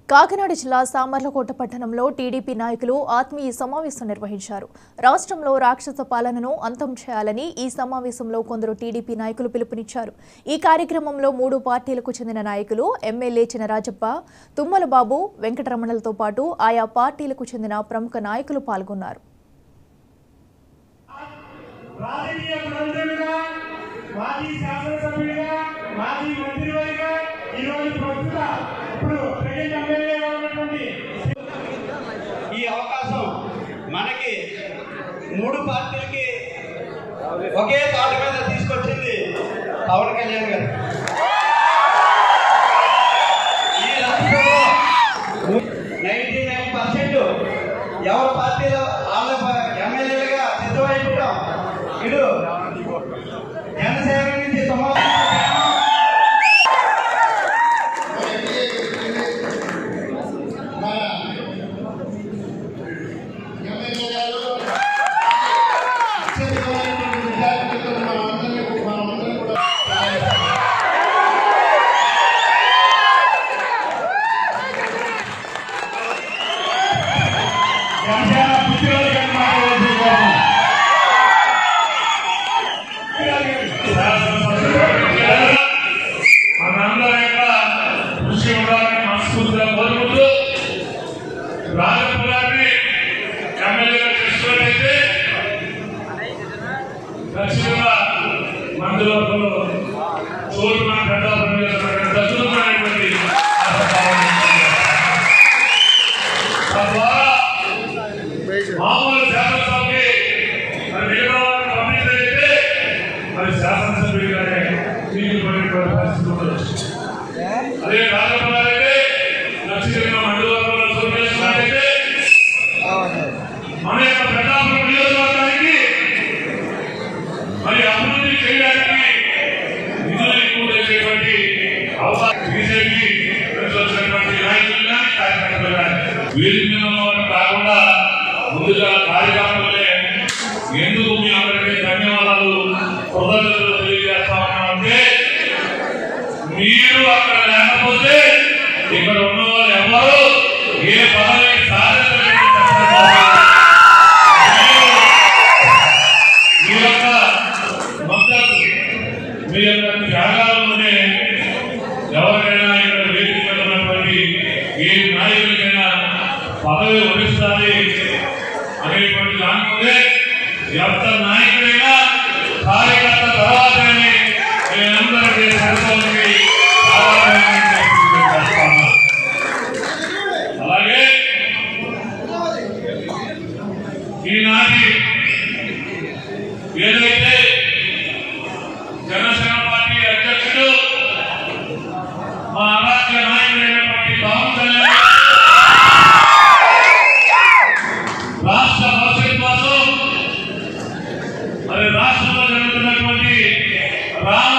కాకినాడ జిల్లా సామర్లకోట పట్టణంలో టీడీపీ నాయకులు ఆత్మీయ సమావేశం నిర్వహించారు రాష్ట్రంలో రాక్షస పాలనను అంతం చేయాలని ఈ సమావేశంలో కొందరు టీడీపీ నాయకులు పిలుపునిచ్చారు ఈ కార్యక్రమంలో మూడు పార్టీలకు చెందిన నాయకులు ఎమ్మెల్యే చినరాజప్ప తుమ్మల బాబు వెంకటరమణలతో పాటు ఆయా పార్టీలకు చెందిన ప్రముఖ నాయకులు పాల్గొన్నారు రాజకీయ ప్రముఖులుగా మాజీ శాసనసభ్యులుగా మాజీ మంత్రివర్గా ఈరోజు ప్రస్తుత ఇప్పుడు ప్రజెంట్ ఎమ్మెల్యేగా ఉన్నటువంటి ఈ అవకాశం మనకి మూడు పార్టీలకి ఒకే తాటి మీద తీసుకొచ్చింది పవన్ కళ్యాణ్ గారు ఈ రాష్ట్రంలో నైన్టీ నైన్ పర్సెంట్ ఎవరి పార్టీలో వాళ్ళ ఎమ్మెల్యేలుగా సిద్ధమైపోవడం ఇటు జనసేన నుంచి సుమారు జనసేన పుట్టినరోజు కానీ మాట్లాడుతున్నాము మనందరం యొక్క కృషి ఉండాలని మనస్ఫూర్తిగా కోరుకుంటూ రాజపురాన్ని ఎమ్మెల్యేగా చేసినట్టయితే ఖచ్చితంగా మందులో చోటు మన పెద్ద దశమైనటువంటి తద్వారా మామూలు శాసనసభకి మరి మిగతా వారిని పంపించగలిగితే మరి శాసనసభ్యులుగానే తీర్చిపోయినటువంటి పరిస్థితి ఉండొచ్చు అదే రాజకుమారైతే ఖచ్చితంగా మండలంలో చూపించినట్టయితే మన యొక్క ప్రతాపం నియోజకవర్గానికి మరి అభివృద్ధి చేయడానికి నిధులు ఎక్కువ చేసేటువంటి అవకాశం బీజేపీ వచ్చినటువంటి నాయకులు కానీ కార్యకర్తలు కానీ వీరి మీద ఉన్నవారు కాకుండా ముందుగా కార్యకర్తలే ఎందుకు మీ అందరికీ ధన్యవాదాలు కృతజ్ఞతలు తెలియజేస్తా ఉన్నామంటే మీరు అక్కడ లేకపోతే ఇక్కడ ఉన్న వాళ్ళు ఎవరు ఏ పదవి సాధించలేని మీ యొక్క మద్దతు మీ యొక్క త్యాగాలలోనే ఎవరికైనా ఇక్కడ వేదిక మీద ఉన్నటువంటి ఏ నాయకుడికైనా పదవి వహిస్తుంది అనేటువంటి దానిలోనే ఎంత నాయకుడైనా కార్యకర్త తర్వాతనే నేనందరికీ సరిపోతుంది అలాగే ఈనాటి ఏదైతే జనసేన పార్టీ అధ్యక్షుడు మా అరాధ్య నాయకుడైనటువంటి పవన్ కళ్యాణ్ రాష్ట్ర భవిష్యత్ కోసం మరి రాష్ట్రంలో జరుగుతున్నటువంటి రామ